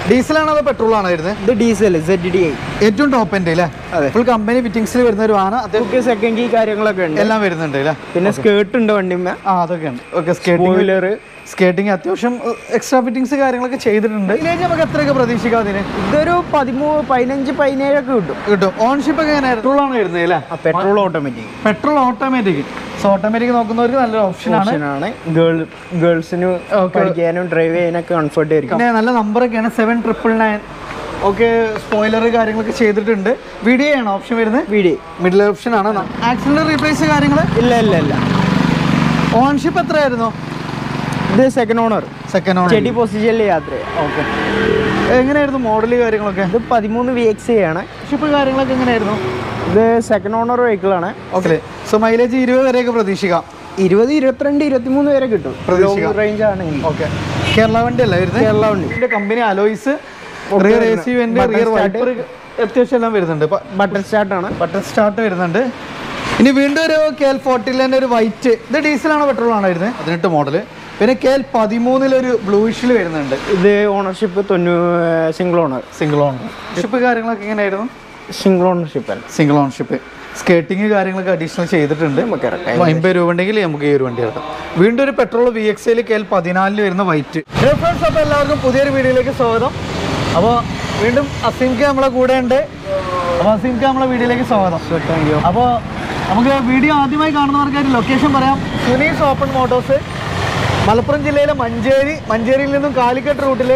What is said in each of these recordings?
ഡീസലാണോ അതോ പെട്രോൾ ആണോ വരുന്നത് ഇത് ഡീസൽ സെഡ് ഡി ഐ ഏറ്റവും ടോപ്പ് എൻ്റെ അല്ലേ അതെ. ഫുൾ കമ്പനി ഫിറ്റിംഗ്സിൽ വരുന്ന ഒരു വാഹനം അത് നമുക്ക് സെക്കൻഡ് കീ കാര്യങ്ങളൊക്കെ ഉണ്ട് എല്ലാം വരുന്നുണ്ട് അല്ലേ പിന്നെ സ്കേർട്ട് ഉണ്ട് വണ്ടിമ്മ ആ അതൊക്കെ ഉണ്ട് ഓക്കെ സ്കേറ്റിംഗ് ബോയിലർ സ്കേറ്റിംഗ് അത്യാവശ്യം എക്സ്ട്രാ ഫിറ്റിംഗ്സ് കാര്യങ്ങളൊക്കെ ചെയ്തിട്ടുണ്ട് ഇതിലേക്ക് നമുക്ക് എത്രയൊക്കെ പ്രതീക്ഷിക്കാം അതിന് ഇതൊരു പതിമൂ പതിനഞ്ച് പതിനേഴൊക്കെ കിട്ടും കിട്ടും ഓൺഷിപ്പ് ഒക്കെ എങ്ങനെ പെട്രോൾ ആണ് വരുന്നത് അല്ലേ ആ petrol automatic petrol automatic so automatic നോക്കുന്നവർക്ക് നല്ലൊരു ഓപ്ഷനാണ് ഓപ്ഷനാണ് ഗേൾ ഗേൾസിന് പഠിക്കാനും ഡ്രൈവ് ചെയ്യാനൊക്കെ കംഫർട്ട് ആയിരിക്കും പിന്നെ നല്ല നമ്പറൊക്കെയാണ് seven triple nine okay spoiler കാര്യങ്ങളൊക്കെ ചെയ്തിട്ടുണ്ട് വീഡിയോ ആണ് ഓപ്ഷൻ വരുന്നത് വീഡിയോ മിഡിൽ ഓപ്ഷൻ ആണ് ആക്സിഡന്റ് റീപ്ലേസ് കാര്യങ്ങൾ ഇല്ല ഇല്ല ഇല്ല ഓൺഷിപ്പ് എത്രയായിരുന്നു ഇത് സെക്കൻഡ് ഓണർ സെക്കൻഡ് ഓൺ ചെടി പൊസിഷനിൽ യാത്ര ചെയ്യാം ഓക്കെ എങ്ങനെയായിരുന്നു മോഡൽ കാര്യങ്ങളൊക്കെ ഇത് പതിമൂന്ന് വി എക്സ് ആണ് ഷിപ്പ് കാര്യങ്ങളൊക്കെ എങ്ങനെയായിരുന്നു ഇത് സെക്കൻഡ് ഓണർ വെഹിക്കിളാണ് ഓക്കെ സോ മൈലേജ് ഇരുപത് വരെയൊക്കെ പ്രതീക്ഷിക്കാം ഇരുപത് ഇരുപത്തിരണ്ട് ഇരുപത്തിമൂന്ന് വരെ കിട്ടും പ്രതീക്ഷിക്കാം. റേഞ്ച് ആണെങ്കിൽ ഓക്കെ കേരള വണ്ടി അല്ല വരുന്നത് കേരള വണ്ടി ഇതിന്റെ company alloys rear A C vent Button rear start. Wiper അത്യാവശ്യം എല്ലാം വരുന്നുണ്ട് ബട്ടർ സ്റ്റാർട്ടാണ് ബട്ടൺ സ്റ്റാർട്ട് വരുന്നുണ്ട് ഇനി വീണ്ടും ഒരു കെ എൽ ഫോർട്ടിൽ തന്നെ ഒരു വൈറ്റ് ഇത് ഡീസലാണോ പെട്രോൾ ആണോ വരുന്നത് പതിനെട്ട് മോഡൽ പിന്നെ കെ എൽ പതിമൂന്നിലൊരു ബ്ലൂഷിൽ വരുന്നുണ്ട് ഇത് ഓണർഷിപ്പ് തൊണ്ണൂ single owner single owner ship കാര്യങ്ങളൊക്കെ എങ്ങനെയായിരുന്നു സിംഗിൾ ഓണർഷിപ്പ് അല്ല സിംഗിൾ ഓൺഷിപ്പ് സ്കേട്ടിങ് കാര്യങ്ങളൊക്കെ അഡീഷണൽ ചെയ്തിട്ടുണ്ട് നമുക്ക് ഇറക്കാം അമ്പത് രൂപ ഉണ്ടെങ്കിൽ നമുക്ക് ഈ ഒരു വണ്ടി എടുക്കാം വീണ്ടും ഒരു petrol V X L K L പതിനാലിൽ വരുന്ന വൈറ്റ് ഫ്രണ്ട്സ് അപ്പോൾ എല്ലാവർക്കും പുതിയൊരു വീഡിയോയിലേക്ക് സ്വാഗതം അപ്പോൾ വീണ്ടും അസീംക്ക് നമ്മളെ കൂടെ ഉണ്ട് അപ്പോൾ അസീംക്ക് നമ്മളെ വീഡിയോയിലേക്ക് സ്വാഗതം താങ്ക് യു അപ്പോൾ നമുക്ക് വീഡിയോ ആദ്യമായി കാണുന്നവർക്ക് ഒരു ലൊക്കേഷൻ പറയാം സുനീസ് ഓപ്പൺ മോട്ടോഴ്സ് മലപ്പുറം ജില്ലയിലെ മഞ്ചേരി മഞ്ചേരിയിൽ നിന്നും കാലിക്കറ്റ് റൂട്ടിൽ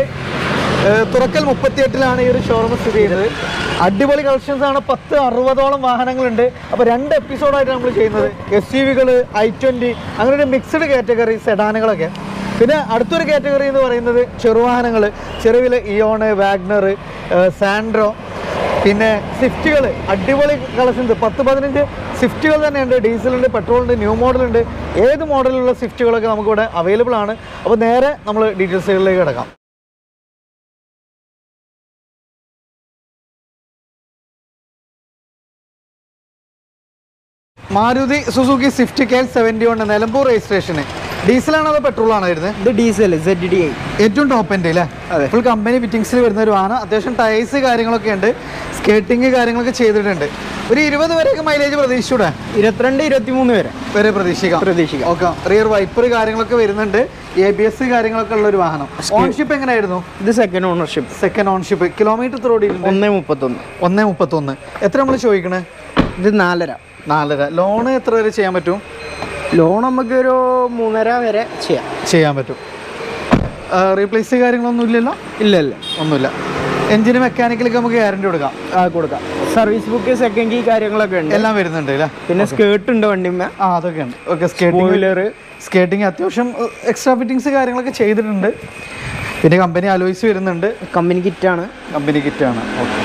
തുറക്കൽ മുപ്പത്തിയെട്ടിലാണ് ഈ ഒരു ഷോറൂം സ്ഥിതി ചെയ്യുന്നത് അടിപൊളി കളക്ഷൻസ് ആണ് പത്ത് അറുപതോളം വാഹനങ്ങളുണ്ട് അപ്പോൾ രണ്ട് എപ്പിസോഡായിട്ട് നമ്മൾ ചെയ്യുന്നത് എസ് യു വികൾ ഐ ട്വൻറ്റി അങ്ങനെ ഒരു മിക്സ്ഡ് കാറ്റഗറി സെഡാനുകളൊക്കെ പിന്നെ അടുത്തൊരു കാറ്റഗറി എന്ന് പറയുന്നത് ചെറുവാഹനങ്ങൾ ചെറുവിൽ ഇയോണ് വാഗ്നർ സാൻഡ്രോ പിന്നെ സ്വിഫ്റ്റുകൾ അടിപൊളി കളക്ഷൻസ് പത്ത് പതിനഞ്ച് സ്വിഫ്റ്റുകൾ തന്നെയുണ്ട് ഡീസലുണ്ട് പെട്രോളുണ്ട് ന്യൂ മോഡലുണ്ട് ഏത് മോഡലിലുള്ള സ്വിഫ്റ്റുകളൊക്കെ നമുക്കിവിടെ അവൈലബിൾ ആണ് അപ്പോൾ നേരെ നമ്മൾ ഡീറ്റെയിൽസുകളിലേക്ക് കിടക്കാം Maruti Suzuki Swift K L seventy one Nilambur രജിസ്ട്രേഷന് ഡീസലാണോ അതോ പെട്രോൾ ആണോ വരുന്നത് ഇത് ഡീസൽ സെഡ് ഡി ഐ ഏറ്റവും ടോപ്പ് എൻ്റെ അല്ലേ അതെ. ഫുൾ കമ്പനി ഫിറ്റിംഗ്സിൽ വരുന്ന ഒരു വാഹനം അത്യാവശ്യം ടയേഴ്സ് കാര്യങ്ങളൊക്കെ ഉണ്ട് സ്കേട്ടിങ് കാര്യങ്ങളൊക്കെ ചെയ്തിട്ടുണ്ട് ഒരു ഇരുപത് വരെയൊക്കെ മൈലേജ് പ്രതീക്ഷിച്ചൂടെ ഇരുപത്തിരണ്ട് ഇരുപത്തിമൂന്ന് വരെ വരെ പ്രതീക്ഷിക്കാം പ്രതീക്ഷിക്കാം ഓക്കെ റിയർ വൈപ്പർ കാര്യങ്ങളൊക്കെ വരുന്നുണ്ട് എ ബി എസ് കാര്യങ്ങളൊക്കെ ഉള്ള ഒരു വാഹനം ഓൺഷിപ്പ് എങ്ങനെയായിരുന്നു ഇത് second ownership second ownership kilometre എത്ര ഓടിയിട്ടുണ്ട് ഒന്ന് മുപ്പത്തൊന്ന് ഒന്നേ മുപ്പത്തൊന്ന് എത്ര നമ്മൾ ചോദിക്കണേ ഇത് നാലര നാലര ലോണ് എത്ര വരെ ചെയ്യാൻ പറ്റും ലോൺ നമുക്ക് ഒരു മൂന്നര വരെ ചെയ്യാം ചെയ്യാൻ പറ്റും റീപ്ലേസ് കാര്യങ്ങളൊന്നും ഇല്ലല്ലോ ഇല്ല ഇല്ല ഒന്നുമില്ല എഞ്ചിന് മെക്കാനിക്കലൊക്കെ നമുക്ക് ഗ്യാരണ്ടി കൊടുക്കാം ആ കൊടുക്കാം സർവീസ് ബുക്ക് സെക്കൻഡ് കീ കാര്യങ്ങളൊക്കെ ഉണ്ട് എല്ലാം വരുന്നുണ്ട് അല്ലേ പിന്നെ സ്കേർട്ട് ഉണ്ട് വണ്ടിമ്മ ആ അതൊക്കെ ഉണ്ട് ഓക്കെ സ്കേട്ടിംഗ് ബോയിലർ സ്കേട്ടിംഗ് അത്യാവശ്യം എക്സ്ട്രാ ഫിറ്റിങ്സ് കാര്യങ്ങളൊക്കെ ചെയ്തിട്ടുണ്ട് പിന്നെ കമ്പനി അലോയ്സ് വരുന്നുണ്ട് കമ്പനി കിറ്റാണ് കമ്പനി കിറ്റാണ് ഓക്കെ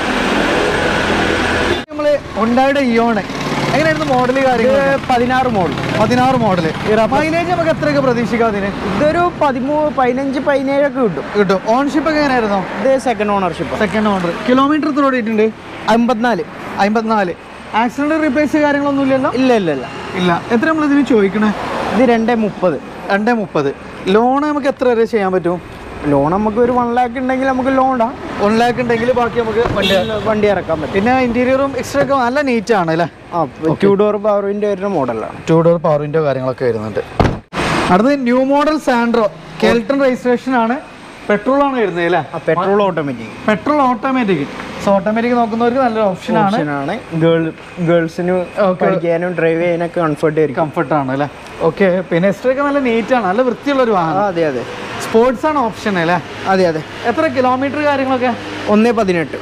നമ്മൾ ഉണ്ടായുടെ ഇയോണ് എങ്ങനെയായിരുന്നു മോഡൽ കാര്യങ്ങൾ പതിനാറ് മോഡൽ പതിനാറ് മോഡൽ മൈലേജ് നമുക്ക് എത്രയൊക്കെ പ്രതീക്ഷിക്കാം അതിന് ഇതൊരു പതിമൂ പതിനഞ്ച് പതിനേഴൊക്കെ കിട്ടും കിട്ടും ഓൺഷിപ്പ് ഒക്കെ എങ്ങനെയായിരുന്നു ഇത് second ownership second order kilometre എത്ര ഓടിയിട്ടുണ്ട് അമ്പത്തിനാല് അമ്പത്തിനാല് ആക്സിഡന്റ് റീപ്ലേസ് കാര്യങ്ങളൊന്നും ഇല്ലല്ലോ ഇല്ല ഇല്ല ഇല്ല ഇല്ല എത്ര നമ്മൾ ഇതിന് ചോദിക്കണേ ഇത് രണ്ട് മുപ്പത് രണ്ടേ മുപ്പത് ലോൺ നമുക്ക് എത്ര വരെ ചെയ്യാൻ പറ്റും ലോൺ നമുക്ക് ഒരു വൺ ലാക്ക് ഉണ്ടെങ്കിൽ നമുക്ക് ലോൺ ഇടാം വൺ ലാക്ക് ഉണ്ടെങ്കിൽ ബാക്കി നമുക്ക് വണ്ടി വണ്ടി ഇറക്കാൻ പറ്റും പിന്നെ ഇന്റീരിയറും എക്സ്ട്രാ ഒക്കെ നല്ല നീറ്റ് ആണ് അല്ലേ ആ ടു ഡോർ പവറിൻ്റെ വരുന്ന മോഡലാണ് ടൂ ഡോർ പവർ വിൻഡോ കാര്യങ്ങളൊക്കെ വരുന്നുണ്ട് അടുത്തത് ന്യൂ മോഡൽ സാൻഡ്രോ കെൽട്ടൺ രജിസ്ട്രേഷൻ ആണ് പെട്രോൾ ആണ് വരുന്നത് അല്ലേ ആ petrol automatic petrol automatic so automatic നോക്കുന്നവർക്ക് നല്ലൊരു ഓപ്ഷൻ ആണ് ഓപ്ഷനാണ് ഗേൾ ഗേൾസിന് പഠിക്കാനും ഡ്രൈവ് ചെയ്യാനൊക്കെ കംഫർട്ട് ആയിരിക്കും കംഫർട്ട് ആണ് അല്ലേ ഓക്കെ പിന്നെ എക്സ്ട്രാ ഒക്കെ നല്ല നീറ്റ് ആണ് നല്ല വൃത്തിയുള്ള ഒരു ആ, വാഹനം അതെ അതെ സ്പോർട്സ് ആണ് ഓപ്ഷൻ അല്ലേ അതെ അതെ എത്ര കിലോമീറ്റർ കാര്യങ്ങളൊക്കെ ഒന്ന് പതിനെട്ട്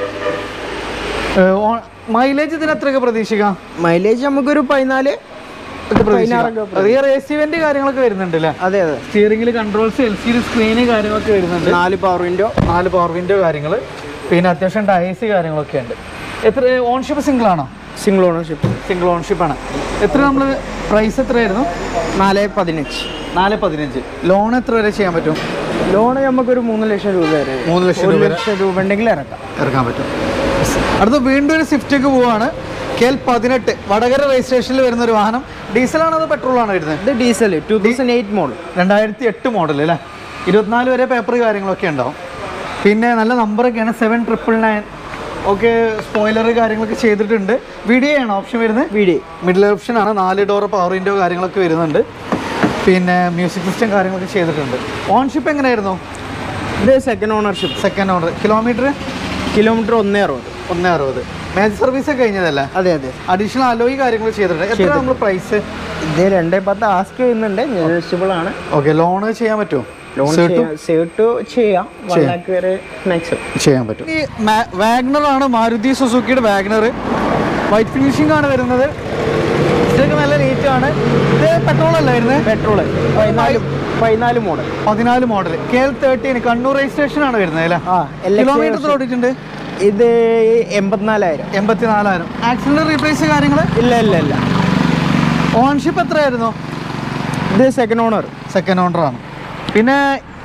മൈലേജ് ഇതിന് എത്രയൊക്കെ പ്രതീക്ഷിക്കാം മൈലേജ് നമുക്കൊരു പതിനാല് പതിനാറൊക്കെ റിയർ എ സി വെന്റ് കാര്യങ്ങളൊക്കെ വരുന്നുണ്ട് അല്ലേ അതെ അതെ സ്റ്റിയറിംഗിൽ controls L C D screen കാര്യങ്ങളൊക്കെ വരുന്നുണ്ട് നാല് പവർ വിൻഡോ നാല് പവർ വിൻഡോ കാര്യങ്ങൾ പിന്നെ അത്യാവശ്യം ടയേഴ്സ് കാര്യങ്ങളൊക്കെ ഉണ്ട് എത്ര ഓൺഷിപ്പ് സിംഗിൾ ആണോ സിംഗിൾ ഓണർഷിപ്പ് സിംഗിൾ ഓൺഷിപ്പ് ആണ് എത്ര നമ്മൾ പ്രൈസ് എത്രയായിരുന്നു നാല് പതിനഞ്ച് നാല് പതിനഞ്ച് ലോൺ എത്ര വരെ ചെയ്യാൻ പറ്റും ലോൺ നമുക്കൊരു മൂന്ന് ലക്ഷം രൂപ വരെ മൂന്ന് ലക്ഷം ഒരു രൂപ ലക്ഷം രൂപ ഉണ്ടെങ്കിൽ ഇറക്കാം ഇറക്കാൻ പറ്റും അടുത്ത വീണ്ടും ഒരു സ്വിഫ്റ്റേക്ക് പോവാണ് കെ എൽ പതിനെട്ട് വടകര രജിസ്ട്രേഷനിൽ വരുന്ന ഒരു വാഹനം ഡീസലാണോ അതോ പെട്രോൾ ആണോ വരുന്നത് ഇത് diesel two thousand eight model രണ്ടായിരത്തി എട്ട് മോഡൽ അല്ലേ ഇരുപത്തിനാല് വരെ പേപ്പർ കാര്യങ്ങളൊക്കെ ഉണ്ടാവും പിന്നെ നല്ല നമ്പറൊക്കെയാണ് seven triple nine okay spoiler കാര്യങ്ങളൊക്കെ ചെയ്തിട്ടുണ്ട് വീഡിയോ ആണ് ഓപ്ഷൻ വരുന്നത് വീഡിയോ മിഡിൽ ഓപ്ഷൻ ആണ് നാല് ഡോർ പവർ വിൻഡോ കാര്യങ്ങളൊക്കെ വരുന്നുണ്ട് പിന്നെ മ്യൂസിക് സിസ്റ്റം കാര്യങ്ങളൊക്കെ ചെയ്തിട്ടുണ്ട് ഓൺഷിപ്പ് എങ്ങനെയായിരുന്നു ഇത് second ownership second owner kilometre kilometre ഒന്നേ അറുപത് ഒന്നേ അറുപത് മേജർ സർവീസ് ഒക്കെ കഴിഞ്ഞതല്ല അതെ അതെ അഡീഷണൽ അലോയി കാര്യങ്ങൾ ചെയ്തിട്ടുണ്ട് എത്ര നമ്മൾ പ്രൈസ് ഇത് രണ്ടേ പത്ത് ആസ്ക് ചെയ്യുന്നുണ്ട് നെഗോഷ്യബിൾ ആണ് ഓക്കെ ലോൺ ചെയ്യാൻ പറ്റുമോ ലോൺ സേർട്ട് ചെയ്യാം വൺ ലാക്ക് വരെ മാക്സിമം ചെയ്യാൻ പറ്റും ഈ വാഗ്നർ ആണ് മാരുതി സുസുക്കിയുടെ വാഗ്നർ വൈറ്റ് ഫിനിഷിംഗ് ആണ് വരുന്നത് ഇതൊക്കെ നല്ല നീറ്റ് ആണ് ഇത് പെട്രോൾ അല്ല വരുന്നത് പെട്രോൾ പതിനാല് പതിനാല് മോഡൽ പതിനാല് model K L thirteen Kannur registration ആണ് വരുന്നത് അല്ലേ ആ LX കിലോമീറ്റർ എത്ര ഓടിയിട്ടുണ്ട് ഇത് എൺപത്തിനാലായിരം എൺപത്തിനാലായിരം ആക്സിഡന്റ് റീപ്ലേസ് കാര്യങ്ങൾ ഇല്ല ഇല്ല ഇല്ല ഓൺഷിപ്പ് എത്രയായിരുന്നു ഇത് സെക്കൻഡ് ഓണർ സെക്കൻഡ് ഓണർ ആണ് പിന്നെ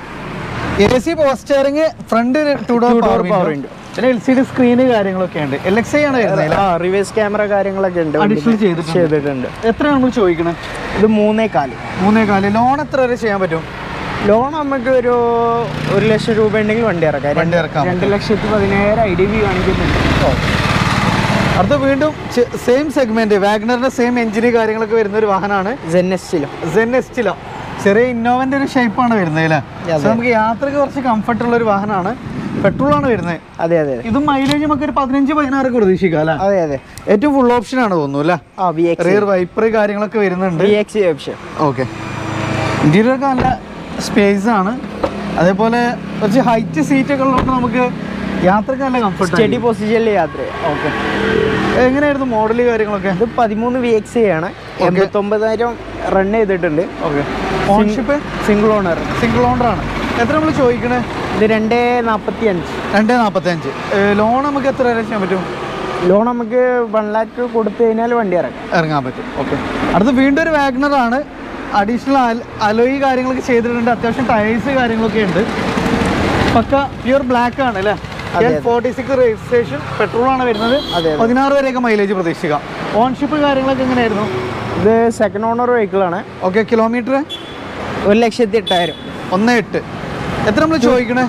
A C power steering front two door Two door power power window പിന്നെ എൽ സി ഡി സ്ക്രീന് കാര്യങ്ങളൊക്കെ ഉണ്ട് എൽ എക്സ് ഐ ആണ് വരുന്നത് ആ റിവേഴ്സ് ക്യാമറ കാര്യങ്ങളൊക്കെ ഉണ്ട് Additional വണ്ടിക്ക്. ചെയ്തിട്ടുണ്ട്. ചെയ്തിട്ടുണ്ട് എത്ര നമ്മൾ ചോദിക്കണം ഇത് മൂന്നേ കാല് മൂന്നേ കാല് ലോൺ എത്ര വരെ ചെയ്യാൻ പറ്റും ലോൺ നമുക്ക് ഒരു ഒരു ലക്ഷം രൂപ ഉണ്ടെങ്കിൽ വണ്ടി ഇറക്കാം വണ്ടി ഇറക്കാം. രണ്ട് ലക്ഷത്തി പതിനായിരം ഐ ഡി ബി കാണിക്കുന്നുണ്ട് അടുത്ത വീണ്ടും സെയിം സെഗ്മെന്റ് വാഗ്നറിന്റെ സെയിം എഞ്ചിന് കാര്യങ്ങളൊക്കെ വരുന്ന ഒരു വാഹനമാണ് ജെന്നസിലോ സെൻ എസ്റ്റിലോ ചെറിയ ഇന്നോവന്റെ ഒരു ഷേപ്പാണ് വരുന്നത് അല്ലേ അതെ. So നമുക്ക് യാത്രക്ക് കുറച്ച് കംഫർട്ട് ഉള്ള ഒരു വാഹനമാണ് പെട്രോൾ ആണ് വരുന്നത് അതെ അതെ അതെ ഇതും മൈലേജ് നമുക്ക് ഒരു പതിനഞ്ച് പതിനാറ് പ്രതീക്ഷിക്കാം അല്ലേ അതെ അതെ ഏറ്റവും ഫുൾ ഓപ്ഷൻ ആണ് തോന്നുന്നു അല്ലേ ആ വി എക്സ് റിയർ വൈപ്പർ കാര്യങ്ങളൊക്കെ വരുന്നുണ്ട് V X option okay interior ഒക്കെ നല്ല സ്പേസ് ആണ് അതേപോലെ കുറച്ച് ഹൈറ്റ് സീറ്റ് ഒക്കെ ഉള്ളതുകൊണ്ട് നമുക്ക് യാത്രക്ക് നല്ല കംഫർട്ട് സ്റ്റഡി പൊസിഷനിൽ യാത്ര ചെയ്യാം ഓക്കെ എങ്ങനെയായിരുന്നു മോഡൽ കാര്യങ്ങളൊക്കെ ഇത് പതിമൂന്ന് വി എക്സ് ആണ് എൺപത്തൊമ്പതായിരം റൺ ചെയ്തിട്ടുണ്ട് okay ownership single owner single owner ആണ് എത്ര നമ്മൾ ചോദിക്കണേ ഇത് രണ്ടേ നാൽപ്പത്തി അഞ്ച് രണ്ട് നാൽപ്പത്തഞ്ച് ലോൺ നമുക്ക് എത്ര വരെ ചെയ്യാൻ പറ്റും ലോൺ നമുക്ക് വൺ ലാക്ക് കൊടുത്തു കഴിഞ്ഞാൽ വണ്ടി ഇറക്കാം ഇറങ്ങാൻ പറ്റും ഓക്കെ അടുത്ത് വീണ്ടും ഒരു വാഗ്നർ ആണ് അഡീഷണൽ അലോയി കാര്യങ്ങളൊക്കെ ചെയ്തിട്ടുണ്ട് അത്യാവശ്യം ടയേഴ്സ് കാര്യങ്ങളൊക്കെ ഉണ്ട് പക്ക പ്യൂർ ബ്ലാക്ക് ആണ് അല്ലേ അതെ. ഫോർട്ടി സിക്സ് രജിസ്ട്രേഷൻ പെട്രോൾ ആണ് വരുന്നത് അതെ, അതെ. പതിനാറ് വരെയൊക്കെ മൈലേജ് പ്രതീക്ഷിക്കാം ഓൺഷിപ്പ് കാര്യങ്ങളൊക്കെ എങ്ങനെയായിരുന്നു ഇത് സെക്കൻഡ് ഓണർ വെഹിക്കിൾ ആണ് ഓക്കെ കിലോമീറ്റർ ഒരു ലക്ഷത്തി എട്ടായിരം ഒന്ന് എട്ട് എത്ര നമ്മൾ ചോദിക്കണേ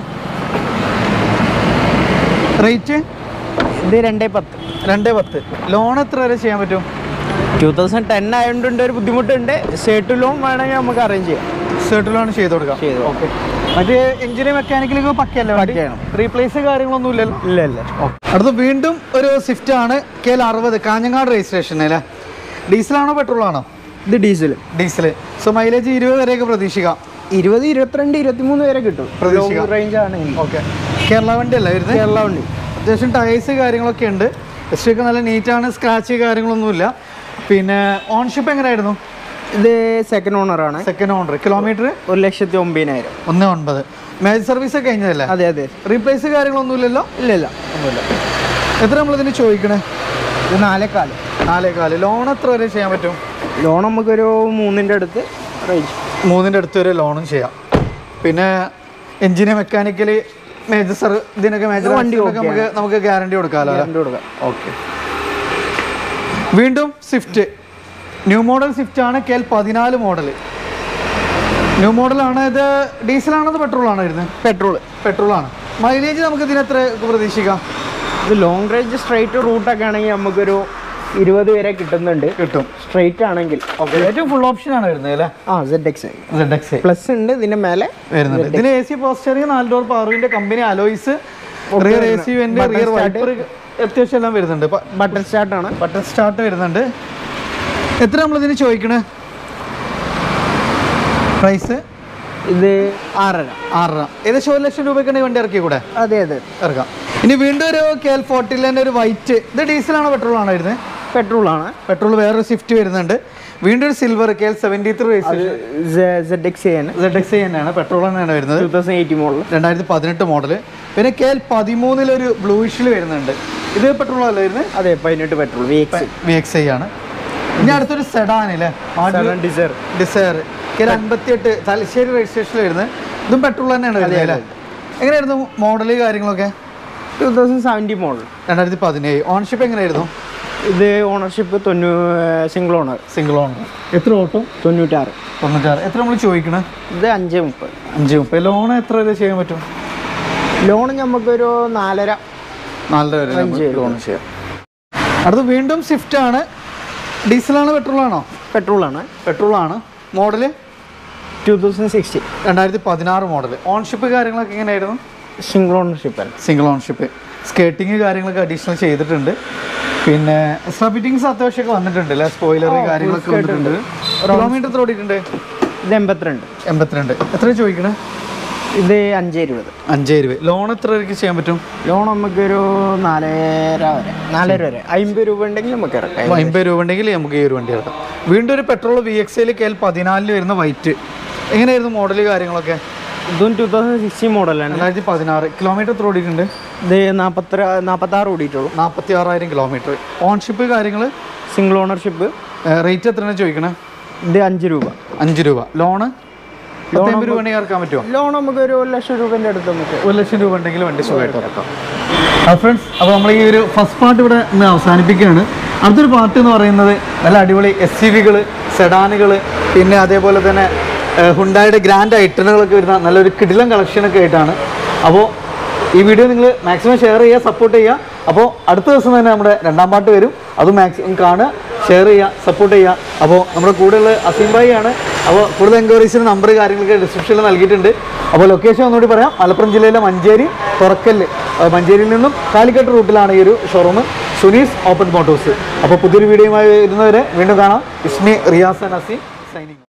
റേറ്റ് ഇത് രണ്ടേ പത്ത് രണ്ട് പത്ത് ലോൺ എത്ര വരെ ചെയ്യാൻ പറ്റും ടൂ തൗസൻഡ് ടെൻ ആയതുകൊണ്ട് ഒരു ബുദ്ധിമുട്ടുണ്ട് സേട്ട് ലോൺ വേണമെങ്കിൽ നമുക്ക് അറേഞ്ച് ചെയ്യാം സെർട്ട് ലോൺ ചെയ്ത് കൊടുക്കാം ചെയ്ത് ഓക്കെ മറ്റേ എഞ്ചിന് മെക്കാനിക്കലൊക്കെ പക്കയല്ലേ പക്കയാണ്. റീപ്ലേസ് കാര്യങ്ങളൊന്നും ഇല്ലല്ലോ ഇല്ല ഇല്ല അടുത്ത വീണ്ടും ഒരു സ്വിഫ്റ്റ് ആണ് കെ എൽ അറുപത് കാഞ്ഞങ്ങാട് രജിസ്ട്രേഷൻ അല്ലേ ഡീസലാണോ പെട്രോൾ ആണോ ഇത് ഡീസൽ ഡീസൽ സോ മൈലേജ് ഇരുപത് വരെയൊക്കെ പ്രതീക്ഷിക്കാം ഇരുപത് ഇരുപത്തിരണ്ട് ഇരുപത്തിമൂന്ന് വരെ കിട്ടും പ്രതീക്ഷിക്കാം. റേഞ്ച് ആണ് ഓക്കെ കേരള വണ്ടി അല്ല വരുന്നത് കേരള വണ്ടി അത്യാവശ്യം ടയേഴ്സ് കാര്യങ്ങളൊക്കെ ഉണ്ട് എസ് ഒക്കെ നല്ല നീറ്റാണ് സ്ക്രാച്ച് കാര്യങ്ങളൊന്നുമില്ല പിന്നെ ഓൺഷിപ്പ് എങ്ങനെയായിരുന്നു ഇത് സെക്കൻഡ് ഓണർ ആണ് സെക്കൻഡ് ഓണർ കിലോമീറ്റർ ഒരു ലക്ഷത്തി ഒമ്പതിനായിരം ഒന്ന് ഒൻപത് മേജ് സർവീസ് ഒക്കെ കഴിഞ്ഞതല്ലേ അതെ അതെ റീപ്ലേസ് കാര്യങ്ങളൊന്നുമില്ലല്ലോ ഇല്ല ഇല്ല ഒന്നുമില്ല എത്ര നമ്മളിതിന് ചോദിക്കണേ ഇത് നാലേക്കാല് നാലേകാല് ലോൺ എത്ര വരെ ചെയ്യാൻ പറ്റും ലോൺ നമുക്കൊരു മൂന്നിൻ്റെ അടുത്ത് റേഞ്ച് മൂന്നിൻ്റെ അടുത്ത് വരെ ലോണും ചെയ്യാം പിന്നെ എഞ്ചിന് മെക്കാനിക്കലി മേജർ സർ ഇതിനൊക്കെ മേജർ വണ്ടി വണ്ടി നമുക്ക് നമുക്ക് ഗ്യാരണ്ടി കൊടുക്കാമല്ലോ അല്ലേ? കൊടുക്കാം ഓക്കെ വീണ്ടും സ്വിഫ്റ്റ് ന്യൂ മോഡൽ സ്വിഫ്റ്റ് ആണ് കെ എൽ പതിനാല് മോഡൽ ന്യൂ മോഡലാണ് ഇത് ഡീസലാണോ പെട്രോൾ ആണോ വരുന്നത് പെട്രോൾ പെട്രോൾ ആണ് മൈലേജ് നമുക്ക് ഇതിന് എത്ര പ്രതീക്ഷിക്കാം ഇത് ലോങ് റേഞ്ച് സ്ട്രൈറ്റ് റൂട്ടൊക്കെ ആണെങ്കിൽ നമുക്കൊരു ഇരുപത് വരെ കിട്ടുന്നുണ്ട് കിട്ടും സ്ട്രൈറ്റ് ആണെങ്കിൽ ഓക്കെ ഏറ്റവും ഫുൾ ഓപ്ഷൻ ആണ് വരുന്നത് അല്ലേ ആ Z X Z X plus ഉണ്ട് ഇതിന്റെ മേലെ വരുന്നുണ്ട് ഇതിന് എ സി പോസ്റ്ററിങ് നാല് ഡോർ പവറിന്റെ company alloys rear A C vent Button rear start. Wiper അത്യാവശ്യം എല്ലാം വരുന്നുണ്ട് ബട്ടർ സ്റ്റാർട്ട് ആണ് ബട്ടൺ സ്റ്റാർട്ട് വരുന്നുണ്ട് എത്ര നമ്മൾ ഇതിന് ചോദിക്കണേ പ്രൈസ് ഇത് ആറര ആറര ഏകദേശം ഒരു ലക്ഷം രൂപയ്ക്കാണ് ഈ വണ്ടി ഇറക്കി കൂടെ അതെ അതെ ഇറക്കാം ഇനി വീണ്ടും ഒരു കെ എൽ ഫോർട്ടിൽ തന്നെ ഒരു വൈറ്റ് ഇത് ഡീസലാണോ പെട്രോൾ ആണോ വരുന്നത് പെട്രോൾ ആണ് പെട്രോൾ വേറൊരു സ്വിഫ്റ്റ് വരുന്നുണ്ട് വീണ്ടും ഒരു silver K L seventy three Z X ആണ് സെഡ് എക്സ് തന്നെയാണ് പെട്രോൾ തന്നെയാണ് വരുന്നത് ടൂ തൗസൻഡ് എയ്റ്റി മോഡൽ രണ്ടായിരത്തി പതിനെട്ട് മോഡൽ പിന്നെ കെ എൽ പതിമൂന്നിലൊരു ബ്ലൂയിഷിൽ വരുന്നുണ്ട് ഇത് പെട്രോൾ അല്ല വരുന്നത് അതെ പതിനെട്ട് petrol V X V X I ആണ് ഇനി അടുത്തൊരു സെഡാൻ അല്ലേ ഡിസൈർ ഡിസയർ കെ എൽ അൻപത്തിയെട്ട് തലശ്ശേരി രജിസ്ട്രേഷനിൽ വരുന്നത് ഇതും പെട്രോൾ തന്നെയാണ് വരുന്നത് അല്ലേ എങ്ങനെയായിരുന്നു മോഡൽ കാര്യങ്ങളൊക്കെ ടൂ തൗസൻഡ് സെവൻറ്റി മോഡൽ രണ്ടായിരത്തി പതിനേഴ് ഓൺഷിപ്പ് എങ്ങനെയായിരുന്നു ഇത് ഓണർഷിപ്പ് തൊണ്ണൂ സിംഗിൾ ഓണർ സിംഗിൾ ഓണർ എത്ര ഓട്ടോ തൊണ്ണൂറ്റാറ് തൊണ്ണൂറ്റാറ് എത്ര നമ്മൾ ചോദിക്കണേ ഇത് അഞ്ച് മുപ്പത് അഞ്ച് മുപ്പത് ലോൺ എത്ര വരെ ചെയ്യാൻ പറ്റും ലോൺ നമുക്കൊരു നാലര നാലര വരെ നമുക്ക് ലോൺ ചെയ്യാം അടുത്ത് വീണ്ടും സ്വിഫ്റ്റ് ആണ് ഡീസലാണോ പെട്രോളാണോ പെട്രോളാണ് പെട്രോളാണ് മോഡല് ടു തൗസൻഡ് സിക്സ്റ്റി രണ്ടായിരത്തി പതിനാറ് മോഡൽ ഓൺഷിപ്പ് കാര്യങ്ങളൊക്കെ എങ്ങനെയായിരുന്നു സിംഗിൾ ഓണർഷിപ്പ് അല്ല സിംഗിൾ ഓൺഷിപ്പ് സ്കേട്ടിങ് കാര്യങ്ങളൊക്കെ അഡീഷണൽ ചെയ്തിട്ടുണ്ട് പിന്നെ എക്സ്ട്രാ ഫിറ്റിങ്സ് അത്യാവശ്യമൊക്കെ വന്നിട്ടുണ്ട് അല്ലേ സ്പോയിലർ കാര്യങ്ങളൊക്കെ വന്നിട്ടുണ്ട് കിലോമീറ്റർ എത്ര ഓടിയിട്ടുണ്ട് ഇത് എൺപത്തിരണ്ട് എൺപത്തിരണ്ട് എത്ര ചോദിക്കണേ ഇത് അഞ്ച് ഇരുപത് അഞ്ചേ രൂപ ലോൺ എത്ര രൂപയ്ക്ക് ചെയ്യാൻ പറ്റും ലോൺ നമുക്കൊരു നാലര വരെ നാലര വരെ അമ്പത് രൂപ ഉണ്ടെങ്കിൽ നമുക്ക് ഇറക്കാം അമ്പത് രൂപ ഉണ്ടെങ്കിൽ നമുക്ക് ഈ ഒരു വണ്ടി എടുക്കാം വീണ്ടും ഒരു പെട്രോൾ വി എക്സ് ഐയിൽ കെ എൽ പതിനാലിൽ വരുന്ന വൈറ്റ് എങ്ങനെയായിരുന്നു മോഡൽ കാര്യങ്ങളൊക്കെ ഇതും ടു തൗസൻഡ് സിക്സ്റ്റി മോഡലാണ് രണ്ടായിരത്തി പതിനാറ് കിലോമീറ്റർ എത്ര ഓടിയിട്ടുണ്ട് ഇത് നാൽപ്പത്തി നാൽപ്പത്താറ് ഓടിയിട്ടുള്ളൂ നാൽപ്പത്തി ആറായിരം കിലോമീറ്റർ ഓൺഷിപ്പ് കാര്യങ്ങൾ സിംഗിൾ ഓണർഷിപ്പ് റേറ്റ് എത്രയാണ് ചോദിക്കണേ ഇത് അഞ്ച് രൂപ അഞ്ച് രൂപ ലോണ് പത്തമ്പത് രൂപ ഉണ്ടെങ്കിൽ ഇറക്കാൻ പറ്റുമോ ലോൺ നമുക്ക് ഒരു ലക്ഷം രൂപേൻ്റെ അടുത്ത് നമുക്ക് ഒരു ലക്ഷം രൂപ ഉണ്ടെങ്കിൽ വണ്ടി സുഖമായിട്ട് ഇറക്കാം ഫ്രണ്ട്സ് അപ്പോൾ നമ്മൾ ഈ ഒരു ഫസ്റ്റ് പാർട്ട് ഇവിടെ ഇന്ന് അവസാനിപ്പിക്കുകയാണ് അടുത്തൊരു പാർട്ട് എന്ന് പറയുന്നത് നല്ല അടിപൊളി എസ് സി വികൾ സെഡാനുകൾ പിന്നെ അതേപോലെ തന്നെ ഹുണ്ടായുടെ ഗ്രാൻഡ് ഐറ്റനുകളൊക്കെ വരുന്ന നല്ലൊരു കിടിലം കളക്ഷനൊക്കെ ആയിട്ടാണ് അപ്പോൾ ഈ വീഡിയോ നിങ്ങൾ മാക്സിമം ഷെയർ ചെയ്യുക സപ്പോർട്ട് ചെയ്യുക അപ്പോൾ അടുത്ത ദിവസം തന്നെ നമ്മുടെ രണ്ടാം പാട്ട് വരും അത് മാക്സിമം കാണുക ഷെയർ ചെയ്യുക സപ്പോർട്ട് ചെയ്യുക അപ്പോൾ നമ്മുടെ കൂടെയുള്ള അസീം ഭായി ആണ് അപ്പോൾ കൂടുതൽ എൻക്വയറീസിന് നമ്പർ കാര്യങ്ങളൊക്കെ ഡിസ്ക്രിപ്ഷനിൽ നൽകിയിട്ടുണ്ട് അപ്പോൾ ലൊക്കേഷൻ ഒന്നുകൂടി പറയാം മലപ്പുറം ജില്ലയിലെ മഞ്ചേരി തുറക്കല് അഹ് മഞ്ചേരിയിൽ നിന്നും കാലിക്കട്ട് റൂട്ടിലാണ് ഈ ഒരു ഷോറൂം സുനീസ് ഓപ്പൺ മോട്ടോഴ്സ് അപ്പോൾ പുതിയൊരു വീഡിയോയുമായി വരുന്നവരെ വീണ്ടും കാണാം ഇസ്മി റിയാസ് ആൻഡ് അസീം സൈനിങ്